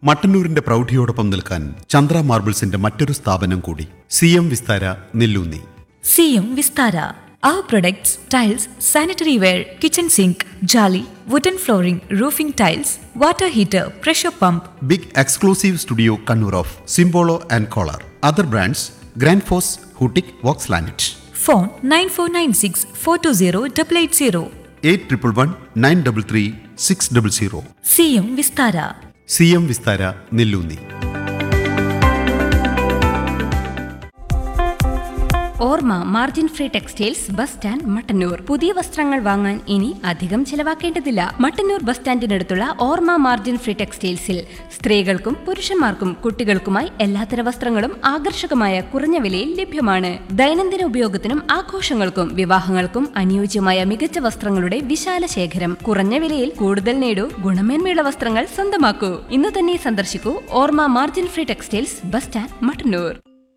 മട്ടന്നൂരിന്റെ പ്രൗഢിയോടൊപ്പം നിൽക്കാൻ ചന്ദ്ര മാർബിൾസിന്റെ മറ്റൊരു സ്ഥാപനം കൂടി സി എം വിസ്താര നെല്ലൂന്നി സിയും Vistara Our products, tiles, sanitary ware, kitchen sink, jolly, wooden flooring, roofing tiles, water heater, pressure pump, big exclusive studio Kannur of Simpolo and Kohler other brands Grundfos ഹൂട്ടിക് വോക്സ് ലാനറ്റ് phone 9496 420 880. Eight triple one nine double three six double zero സിയും Vistara C M Vistara Nellunni Orma margin free textiles bus stand Mattannur പുതിയ വസ്ത്രങ്ങൾ വാങ്ങാൻ ഇനി അധികം ചിലവാക്കേണ്ടതില്ല Mattannur bus സ്റ്റാൻഡിനടുത്തുള്ള ഓർമ്മ മാർജിൻ ഫ്രീ ടെക്സ്റ്റൈൽസിൽ സ്ത്രീകൾക്കും പുരുഷന്മാർക്കും കുട്ടികൾക്കുമായി എല്ലാത്തര വസ്ത്രങ്ങളും ആകർഷകമായ കുറഞ്ഞ വിലയിൽ ലഭ്യമാണ് ദൈനംദിന ഉപയോഗത്തിനും ആഘോഷങ്ങൾക്കും വിവാഹങ്ങൾക്കും അനുയോജ്യമായ മികച്ച വസ്ത്രങ്ങളുടെ വിശാല ശേഖരം കുറഞ്ഞ വിലയിൽ കൂടുതൽ നേടൂ ഗുണമേന്മയുള്ള വസ്ത്രങ്ങൾ സ്വന്തമാക്കൂ ഇന്ന് തന്നെ സന്ദർശിക്കൂ Orma margin free textiles bus stand Mattannur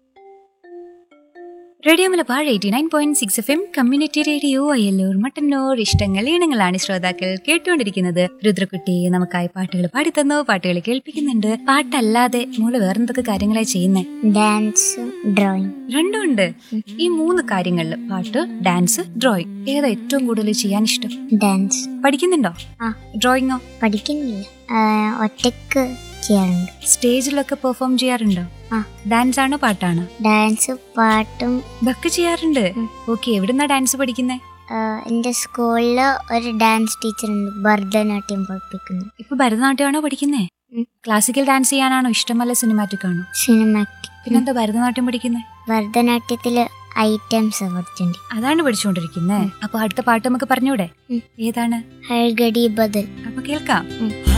radio Malabar eighty nine point six F M community radio Ayyallur Mattannur ഇഷ്ടങ്ങൾ ഈണങ്ങളാണ് ശ്രോതാക്കൾ കേട്ടുകൊണ്ടിരിക്കുന്നത് രുദ്രക്കുട്ടി നമുക്കായി പാട്ടുകൾ പാടിത്തന്നു പാട്ടുകൾ കേൾപ്പിക്കുന്നുണ്ട് പാട്ടല്ലാതെ മോള് വേറെന്തൊക്കെ കാര്യങ്ങളായി ചെയ്യുന്നേ ഡാൻസ് ഡ്രോയിങ് രണ്ടും ഉണ്ട് ഈ മൂന്ന് കാര്യങ്ങളിൽ പാട്ട് ഡാൻസ് ഡ്രോയിങ് ഏതാ ഏറ്റവും കൂടുതൽ ചെയ്യാൻ ഇഷ്ടം ഡാൻസ് പഠിക്കുന്നുണ്ടോ ആ ഡ്രോയിങ്ങോ പഠിക്കുന്നില്ല ആ, ഒറ്റക്ക് ചെയ്യാറുണ്ട് സ്റ്റേജിലൊക്കെ പെർഫോം ചെയ്യാറുണ്ടോ ആ. ഡാൻസ് ആണോ പാട്ടാണോ ഡാൻസ് പാട്ടും ഇതൊക്കെ ചെയ്യാറുണ്ട് ഉം. ഓക്കെ എവിടുന്നാ ഡാൻസ് പഠിക്കുന്നേ ആ, എൻ്റെ സ്കൂളിൽ ഒരു ഡാൻസ് ടീച്ചർ ഉണ്ട് ഭരതനാട്യം പഠിപ്പിക്കുന്നു ഇപ്പൊ ഭരതനാട്യമാണോ പഠിക്കുന്നേ ഉം. ക്ലാസിക്കൽ ഡാൻസ് ചെയ്യാനാണോ ഇഷ്ടമല്ല സിനിമാറ്റിക് ആണോ സിനിമാറ്റിക് പിന്നെന്താ ഭരതനാട്യം പഠിക്കുന്നേ ഭരതനാട്യത്തിൽ ഐറ്റംസ് പഠിച്ചിട്ടുണ്ട് അതാണ് പഠിച്ചുകൊണ്ടിരിക്കുന്നേ അപ്പൊ അടുത്ത പാട്ട് നമുക്ക് പറഞ്ഞൂടെ ഉം. ഏതാണ് ഹൽഗടി ബദൽ അപ്പൊ കേൾക്കാം ഉം.